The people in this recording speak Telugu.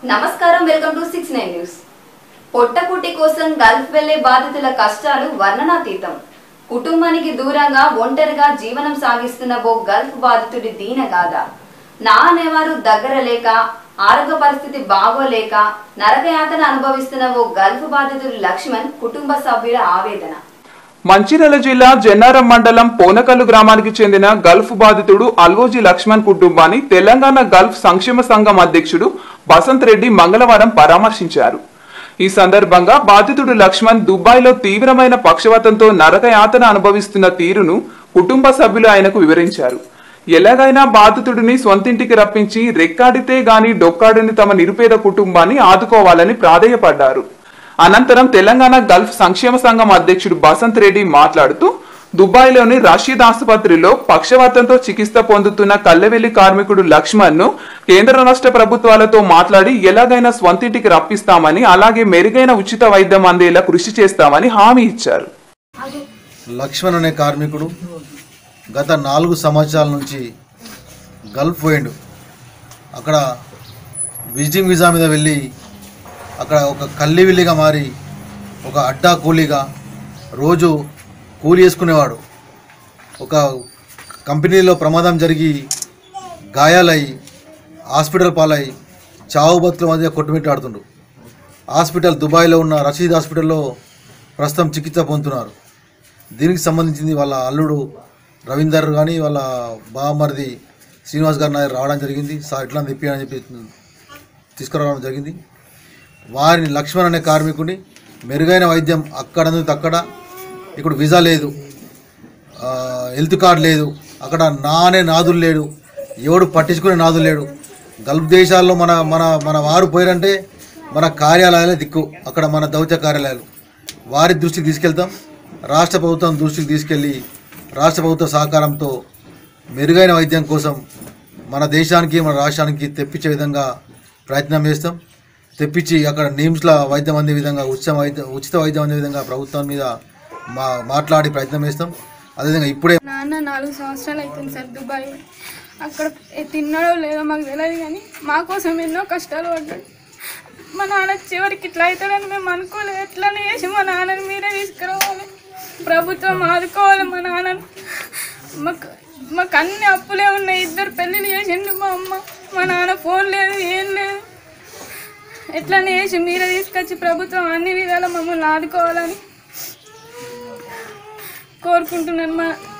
నమస్కారం welcome to six nine news పొట్టకుటి కోసం గల్ఫ్ వెళ్లే బాధితుల కష్టాలు వర్ణనాతీతం కుటుంబానికి దూరంగా ఒంటరిగా జీవనం సాగిస్తున్న ఓ గల్ఫ్ బాధితుడి దీనగాథ నా అనేవారు దగ్గర లేక ఆరోగ్య పరిస్థితి బాగోలేక నరకయాతన అనుభవిస్తున్న ఓ గల్ఫ్ బాధితుడు లక్ష్మణ్ కుటుంబ సభ్యుల ఆవేదన మంచిర్యాల జిల్లా జన్నారం మండలం పోనకల్లు గ్రామానికి చెందిన గల్ఫ్ బాధితుడు అల్వోజీ లక్ష్మణ్ కుటుంబాన్ని తెలంగాణ గల్ఫ్ సంక్షేమ సంఘం అధ్యక్షుడు బసంత్ రెడ్డి మంగళవారం పరామర్శించారు ఈ సందర్భంగా బాధితుడు లక్ష్మణ్ దుబాయ్లో తీవ్రమైన పక్షవాతంతో నరకయాతన అనుభవిస్తున్న తీరును కుటుంబ సభ్యులు ఆయనకు వివరించారు ఎలాగైనా బాధితుడిని సొంతింటికి రప్పించి రెక్కాడితే గాని డొక్కాడని తమ నిరుపేద కుటుంబాన్ని ఆదుకోవాలని ప్రాధేయపడ్డారు అనంతరం తెలంగాణ గల్ఫ్ సంక్షేమ సంఘం అధ్యక్షుడు బసంత్ రెడ్డి మాట్లాడుతూ దుబాయ్లోని రషీద్ ఆసుపత్రిలో పక్షవాతంతో చికిత్స పొందుతున్న కల్లెవెల్లి కార్మికుడు లక్ష్మణ్ ను కేంద్ర రాష్ట్ర ప్రభుత్వాలతో మాట్లాడి ఎలాగైనా స్వంతింటికి రప్పిస్తామని అలాగే మెరుగైన ఉచిత వైద్యం అందేలా కృషి చేస్తామని హామీ ఇచ్చారు లక్ష్మణ్ అనే కార్మికుడు గత నాలుగు సంవత్సరాల నుంచి గల్ఫ్ పోయిండు అక్కడ విజిటింగ్ వీసా మీద వెళ్ళి అక్కడ ఒక కల్లివిల్లిగా మారి ఒక అడ్డా కూలీగా రోజు కూలి చేసుకునేవాడు ఒక కంపెనీలో ప్రమాదం జరిగి గాయాలై హాస్పిటల్ పాలై చావు బతుకుల మధ్య కొట్టుమిట్టాడుతుండు హాస్పిటల్ దుబాయ్లో ఉన్న రషీద్ హాస్పిటల్లో ప్రస్తుతం చికిత్స పొందుతున్నారు దీనికి సంబంధించింది వాళ్ళ అల్లుడు రవీందర్ కానీ వాళ్ళ బామరిది శ్రీనివాస్ గారి నాయర్ రావడం జరిగింది సార్ ఇట్లా తెప్పి అని చెప్పి తీసుకురావడం జరిగింది వారిని లక్ష్మణ్ అనే కార్మికుని మెరుగైన వైద్యం అక్కడ నుంచి అక్కడ ఇప్పుడు వీసా లేదు ఆ, హెల్త్ కార్డ్ లేదు అక్కడ నా అనే నాదులు లేడు ఎవడు పట్టించుకునే నాదులు లేడు గల్ఫ్ దేశాల్లో మన మన మన వారు పోయారంటే మన కార్యాలయాలే దిక్కు అక్కడ మన దౌత్య కార్యాలయాలు వారి దృష్టికి తీసుకెళ్తాం రాష్ట్ర ప్రభుత్వం దృష్టికి తీసుకెళ్ళి రాష్ట్ర ప్రభుత్వ సహకారంతో మెరుగైన వైద్యం కోసం మన దేశానికి మన రాష్ట్రానికి తెప్పించే విధంగా ప్రయత్నం చేస్తాం తెప్పించి అక్కడ నిమ్స్లో వైద్యం అందే విధంగా ఉచిత వైద్యం ఉచిత వైద్యం అందే విధంగా ప్రభుత్వం మీద మా మాట్లాడి ప్రయత్నం చేస్తాం అదేవిధంగా ఇప్పుడే నాన్న నాలుగు సంవత్సరాలు అవుతుంది సార్ దుబాయ్ అక్కడ ఏ తిన్నాడో లేదో మాకు తెలియదు కానీ మా కోసం ఎన్నో కష్టాలు పడ్డాడు మా నాన్న చివరికి ఇట్లా అవుతాడని మేము అనుకోలేదు ఎట్లనే చేసి మా నాన్నని మీరే తీసుకురావాలి ప్రభుత్వం ఆదుకోవాలి మా నాన్నని మాకు మాకు అన్ని అప్పులే ఉన్నాయి ఇద్దరు పెళ్ళిళ్ళు చేసిండు మా అమ్మ మా నాన్న ఫోన్ లేదు ఏం లేదు ఎట్లనే చేసి మీరే తీసుకొచ్చి ప్రభుత్వం అన్ని విధాలా మమ్మల్ని ఆదుకోవాలని కోరుకుంటున్నాను మా